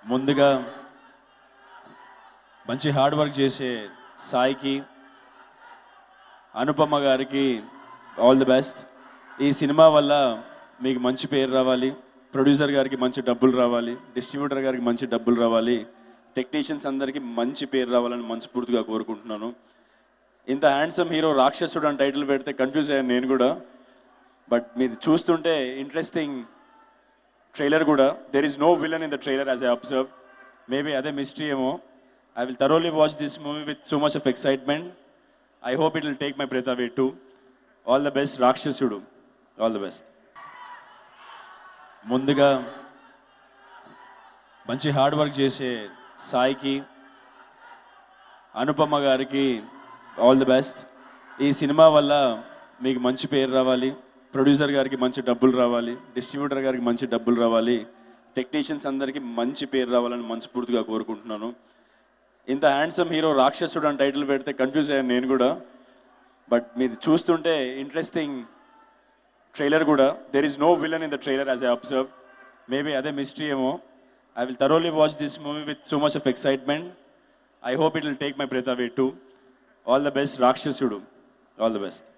ముందుగా మంచి hard work చేసే సాయికి అనుపమ గారికి ఆల్ ది బెస్ట్ ఈ సినిమా వల్ల మీకు మంచి పేరు రావాలి ప్రొడ్యూసర్ గారికి మంచి డబ్బులు రావాలి డిస్ట్రిబ్యూటర్ గారికి మంచి డబ్బులు రావాలి టెక్నీషియన్స్ అందరికీ మంచి పేరు రావాలని మనస్ఫూర్తిగా కోరుకుంటున్నాను ఇంత హ్యాండ్సమ్ హీరో రాక్షసుడు అని టైటిల్ పెడితే కన్ఫ్యూజ్ అయ్యాను నేను కూడా బట్ మీరు చూస్తుంటే ఇంట్రెస్టింగ్ ట్రైలర్ కూడా there is no villain in the trailer as I observe maybe అదే మిస్టరీ ఏమో I will thoroughly watch this movie with so much of excitement I hope it will take my breath away to all the best Rakshasudu all the best ముందుగా మంచి hard work చేసే సాయికి అనుపమ గారికి all the best ఈ cinema వల్ల మీకు మంచి పేరు రావాలి ప్రొడ్యూసర్ గారికి మంచి డబ్బులు రావాలి డిస్ట్రిబ్యూటర్ గారికి మంచి డబ్బులు రావాలి టెక్నీషియన్స్ అందరికీ మంచి పేరు రావాలని మనస్ఫూర్తిగా కోరుకుంటున్నాను ఇంత హ్యాండ్సమ్ హీరో రాక్షసుడు అని టైటిల్ పెడితే కన్ఫ్యూజ్ అయ్యాను నేను కూడా బట్ మీరు చూస్తుంటే ఇంట్రెస్టింగ్ ట్రైలర్ కూడా there is no villain in the trailer as I observe maybe అదే మిస్టరీ ఏమో I will thoroughly watch this movie with so much of excitement I hope it will take my breath away to all the best Rakshasudu all the best